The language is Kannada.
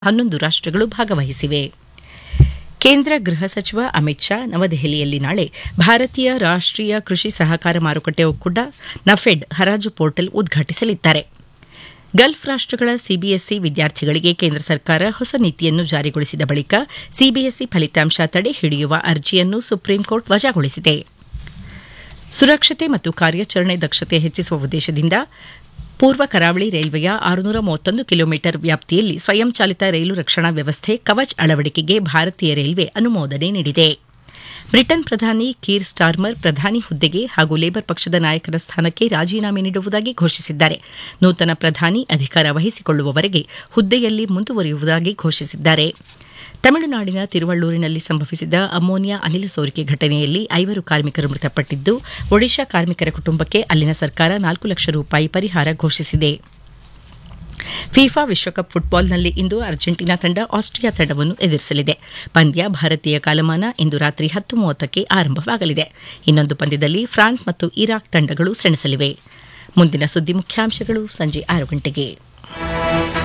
ಹನ್ನೊಂದು ರಾಷ್ಟಗಳು ಭಾಗವಹಿಸಿವೆ ಕೇಂದ್ರ ಗೃಹ ಸಚಿವ ಅಮಿತ್ ಶಾ ನವದೆಹಲಿಯಲ್ಲಿ ನಾಳೆ ಭಾರತೀಯ ರಾಷ್ಟೀಯ ಕೃಷಿ ಸಹಕಾರ ಮಾರುಕಟ್ಟೆ ಒಕ್ಕೂಟ ನಫೆಡ್ ಹರಾಜು ಪೋರ್ಟಲ್ ಉದ್ಘಾಟಿಸಲಿದ್ದಾರೆ ಗಲ್ಫ್ ರಾಷ್ಟಗಳ ಸಿಬಿಎಸ್ಇ ವಿದ್ಯಾರ್ಥಿಗಳಿಗೆ ಕೇಂದ್ರ ಸರ್ಕಾರ ಹೊಸ ನೀತಿಯನ್ನು ಜಾರಿಗೊಳಿಸಿದ ಬಳಿಕ ಸಿಬಿಎಸ್ಇ ಫಲಿತಾಂಶ ತಡೆ ಹಿಡಿಯುವ ಅರ್ಜಿಯನ್ನು ಸುಪ್ರೀಂಕೋರ್ಟ್ ವಜಾಗೊಳಿಸಿದೆ ಸುರಕ್ಷತೆ ಮತ್ತು ಕಾರ್ಯಾಚರಣೆ ದಕ್ಷತೆ ಹೆಚ್ಚಿಸುವ ಉದ್ದೇಶದಿಂದ ಪೂರ್ವ ಕರಾವಳಿ ರೈಲ್ವೆಯ ಆರುನೂರ ಮೂವತ್ತೊಂದು ಕಿಲೋಮೀಟರ್ ವ್ಯಾಪ್ತಿಯಲ್ಲಿ ಸ್ವಯಂಚಾಲಿತ ರೈಲು ರಕ್ಷಣಾ ವ್ಯವಸ್ಥೆ ಕವಚ್ ಅಳವಡಿಕೆಗೆ ಭಾರತೀಯ ರೈಲ್ವೆ ಅನುಮೋದನೆ ನೀಡಿದೆ ಬ್ರಿಟನ್ ಪ್ರಧಾನಿ ಕೀರ್ ಸ್ಟಾರ್ಮರ್ ಪ್ರಧಾನಿ ಹುದ್ದೆಗೆ ಹಾಗೂ ಲೇಬರ್ ಪಕ್ಷದ ನಾಯಕನ ಸ್ಥಾನಕ್ಕೆ ರಾಜೀನಾಮೆ ನೀಡುವುದಾಗಿ ಘೋಷಿಸಿದ್ದಾರೆ ನೂತನ ಪ್ರಧಾನಿ ಅಧಿಕಾರ ವಹಿಸಿಕೊಳ್ಳುವವರೆಗೆ ಹುದ್ದೆಯಲ್ಲಿ ಮುಂದುವರಿಯುವುದಾಗಿ ಘೋಷಿಸಿದ್ದಾರೆ ತಮಿಳುನಾಡಿನ ತಿರುವಳ್ಳೂರಿನಲ್ಲಿ ಸಂಭವಿಸಿದ ಅಮೋನಿಯಾ ಅನಿಲ ಸೋರಿಕೆ ಘಟನೆಯಲ್ಲಿ ಐವರು ಕಾರ್ಮಿಕರು ಮೃತಪಟ್ಟಿದ್ದು ಒಡಿಶಾ ಕಾರ್ಮಿಕರ ಕುಟುಂಬಕ್ಕೆ ಅಲ್ಲಿನ ಸರ್ಕಾರ ನಾಲ್ಕು ಲಕ್ಷ ರೂಪಾಯಿ ಪರಿಹಾರ ಘೋಷಿಸಿದೆ ಫಿಫಾ ವಿಶ್ವಕಪ್ ಫುಟ್ಬಾಲ್ನಲ್ಲಿ ಇಂದು ಅರ್ಜೆಂಟೀನಾ ತಂಡ ಆಸ್ಟ್ರಿಯಾ ತಂಡವನ್ನು ಎದುರಿಸಲಿದೆ ಪಂದ್ಯ ಭಾರತೀಯ ಕಾಲಮಾನ ಇಂದು ರಾತ್ರಿ ಹತ್ತು ಮೂವತ್ತಕ್ಕೆ ಆರಂಭವಾಗಲಿದೆ ಇನ್ನೊಂದು ಪಂದ್ಯದಲ್ಲಿ ಫ್ರಾನ್ಸ್ ಮತ್ತು ಇರಾಕ್ ತಂಡಗಳು ಸೆಣಸಲಿವೆ ಮುಂದಿನ ಸುದ್ದಿ ಮುಖ್ಯಾಂಶಗಳು ಸಂಜೆ ಆರು ಗಂಟೆಗೆ